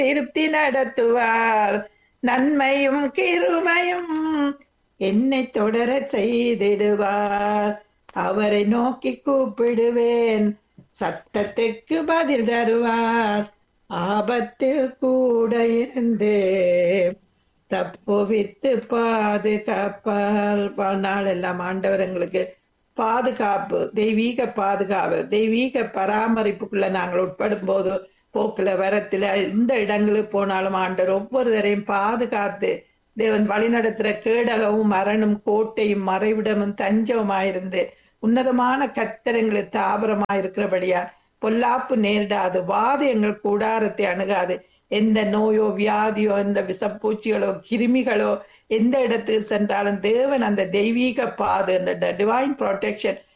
திருப்தி நடத்துவார் நன்மையும் கிருமையும் என்னை தொடர செய்திடுவார் அவரை நோக்கி கூப்பிடுவேன் சத்தத்துக்கு பதில் தருவார் ஆபத்தில் கூட இருந்து தப்புவித்து பாதுகாப்பார் வாழ்நாள் எல்லாம் ஆண்டவர் எங்களுக்கு பாதுகாப்பு தெய்வீக பாதுகாப்பு தெய்வீக பராமரிப்புக்குள்ள நாங்கள் உட்படும் போது போக்குல வரத்துல எந்த இடங்களுக்கு போனாலும் ஆண்டவர் ஒவ்வொருவரையும் பாதுகாத்து தேவன் வழிநடத்துற கேடகமும் மரணும் கோட்டையும் மறைவிடமும் தஞ்சவுமாயிருந்து உன்னதமான கத்திரங்களுக்கு தாபரமாயிருக்கிறபடியா பொல்லாப்பு நேரிடாது வாது எங்கள் கூடாரத்தை அணுகாது எந்த நோயோ வியாதியோ எந்த விஷப்பூச்சிகளோ கிருமிகளோ எந்த இடத்துக்கு சென்றாலும் தேவன் அந்த தெய்வீக பாது அந்த டிவைன் ப்ரொடெக்ஷன்